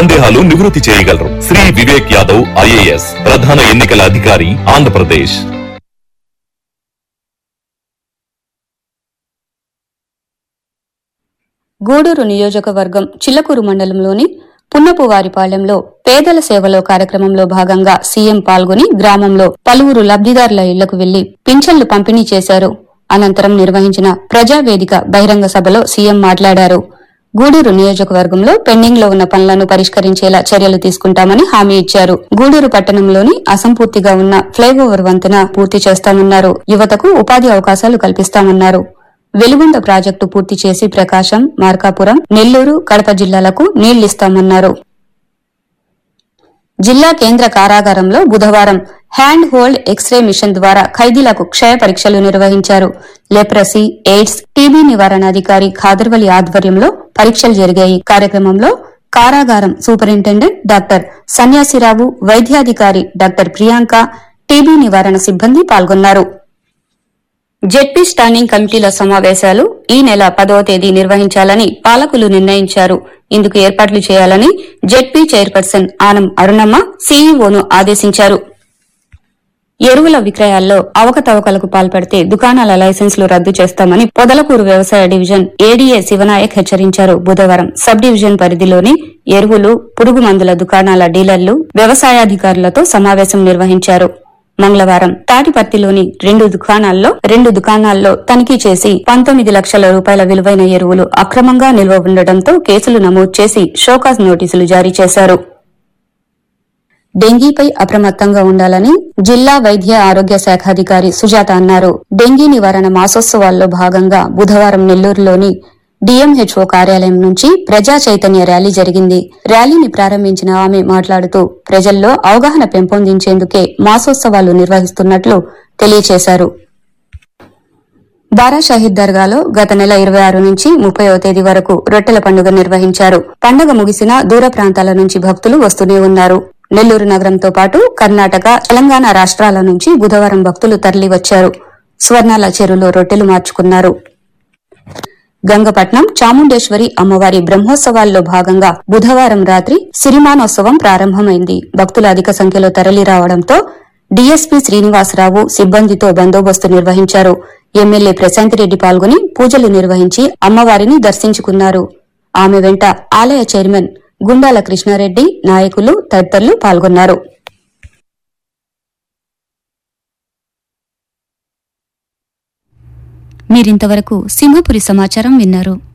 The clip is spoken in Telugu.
సందేహాలు నివృత్తి చేయగలరు శ్రీ వివేక్ యాదవ్ ఐఏఎస్ ప్రధాన ఎన్నికల అధికారి ఆంధ్రప్రదేశ్ గూడూరు నియోజకవర్గం చిల్లకూరు మండలంలోని పున్నపువారిపాలెంలో పేదల సేవలో కార్యక్రమంలో భాగంగా సీఎం పాల్గొని గ్రామంలో పలువురు లబ్దిదారుల ఇళ్లకు వెళ్లి పింఛన్లు పంపిణీ చేశారు అనంతరం నిర్వహించిన ప్రజావేదిక బహిరంగ సభలో సీఎం మాట్లాడారు గూడూరు నియోజకవర్గంలో పెండింగ్ లో ఉన్న పనులను పరిష్కరించేలా చర్యలు తీసుకుంటామని హామీ ఇచ్చారు గూడూరు పట్టణంలోని అసంపూర్తిగా ఉన్న ఫ్లైఓవర్ వంతెన పూర్తి చేస్తామన్నారు యువతకు ఉపాధి అవకాశాలు కల్పిస్తామన్నారు వెలుగొండ ప్రాజెక్టు పూర్తి చేసి ప్రకాశం మార్కాపురం నెల్లూరు కడప జిల్లాలకు నీళ్లిస్తామన్నారు జిల్లా కేంద్ర కారాగారంలో బుధవారం హ్యాండ్ హోల్డ్ ఎక్స్రే మిషన్ ద్వారా ఖైదీలకు క్షయ పరీక్షలు నిర్వహించారు లెప్రసీ ఎయిడ్స్ టీబీ నివారణాధికారి ఖాదర్వలి ఆధ్వర్యంలో పరీక్షలు జరిగాయి కార్యక్రమంలో కారాగారం సూపరింటెండెంట్ డాక్టర్ సన్యాసిరావు వైద్యాధికారి డాక్టర్ ప్రియాంక టీబీ నివారణ సిబ్బంది పాల్గొన్నారు జెడ్పీ స్టాండింగ్ కమిటీల సమావేశాలు ఈ నెల పదవ తేదీ నిర్వహించాలని పాలకులు నిర్ణయించారు ఇందుకు ఏర్పాట్లు చేయాలని జెడ్పీ చైర్పర్సన్ ఆనం అరుణమ్మ సీఈఓను ఆదేశించారు ఎరువుల విక్రయాల్లో అవకతవకలకు పాల్పడితే దుకాణాల లైసెన్సులు రద్దు చేస్తామని పొదలకూరు వ్యవసాయ డివిజన్ ఏడీఏ శివనాయక్ హెచ్చరించారు బుధవారం సబ్ డివిజన్ పరిధిలోని ఎరువులు పురుగు మందుల దుకాణాల డీలర్లు వ్యవసాయాధికారులతో సమావేశం నిర్వహించారు మంగళవారం తాటిపర్తిలోని రెండు దుకాణాల్లో రెండు దుకాణాల్లో తనిఖీ చేసి పంతొమ్మిది లక్షల రూపాయల విలువైన ఎరువులు అక్రమంగా నిల్వ ఉండడంతో కేసులు నమోదు చేసి షోకాజ్ నోటీసులు జారీ చేశారు డెంగీపై అప్రమత్తంగా ఉండాలని జిల్లా వైద్య ఆరోగ్య శాఖ అధికారి సుజాత అన్నారు డెంగీ నివారణ మాసోత్సవాల్లో భాగంగా బుధవారం నెల్లూరులోని డిఎంహెచ్ఓ కార్యాలయం నుంచి ప్రజా చైతన్య ర్యాలీ జరిగింది ర్యాలీని ప్రారంభించిన ఆమె మాట్లాడుతూ ప్రజల్లో అవగాహన పెంపొందించేందుకే మాసోత్సవాలు నిర్వహిస్తున్నట్లు తెలియజేశారు బారా షాహిద్ దర్గాలో గత నెల ఇరవై ఆరు నుంచి ముప్పైవ తేదీ వరకు రొట్టెల పండుగ నిర్వహించారు పండుగ ముగిసిన దూర ప్రాంతాల నుంచి భక్తులు వస్తూనే ఉన్నారు నెల్లూరు నగరంతో పాటు కర్ణాటక తెలంగాణ రాష్ట్రాల నుంచి బుధవారం భక్తులు తరలివచ్చారు స్వర్ణాల చెరువులో రొట్టెలు మార్చుకున్నారు గంగపట్నం చాముండేశ్వరి అమ్మవారి బ్రహ్మోత్సవాల్లో భాగంగా బుధవారం రాత్రి సిరిమానోత్సవం ప్రారంభమైంది భక్తులు అధిక సంఖ్యలో తరలి రావడంతో డీఎస్పీ శ్రీనివాసరావు సిబ్బందితో బందోబస్తు నిర్వహించారు ఎమ్మెల్యే ప్రశాంతిరెడ్డి పాల్గొని పూజలు నిర్వహించి అమ్మవారిని దర్శించుకున్నారు ఆమె వెంట ఆలయ చైర్మన్ గుండాల కృష్ణారెడ్డి నాయకులు తదితరులు పాల్గొన్నారు మీరింతవరకు సింహపురి సమాచారం విన్నారు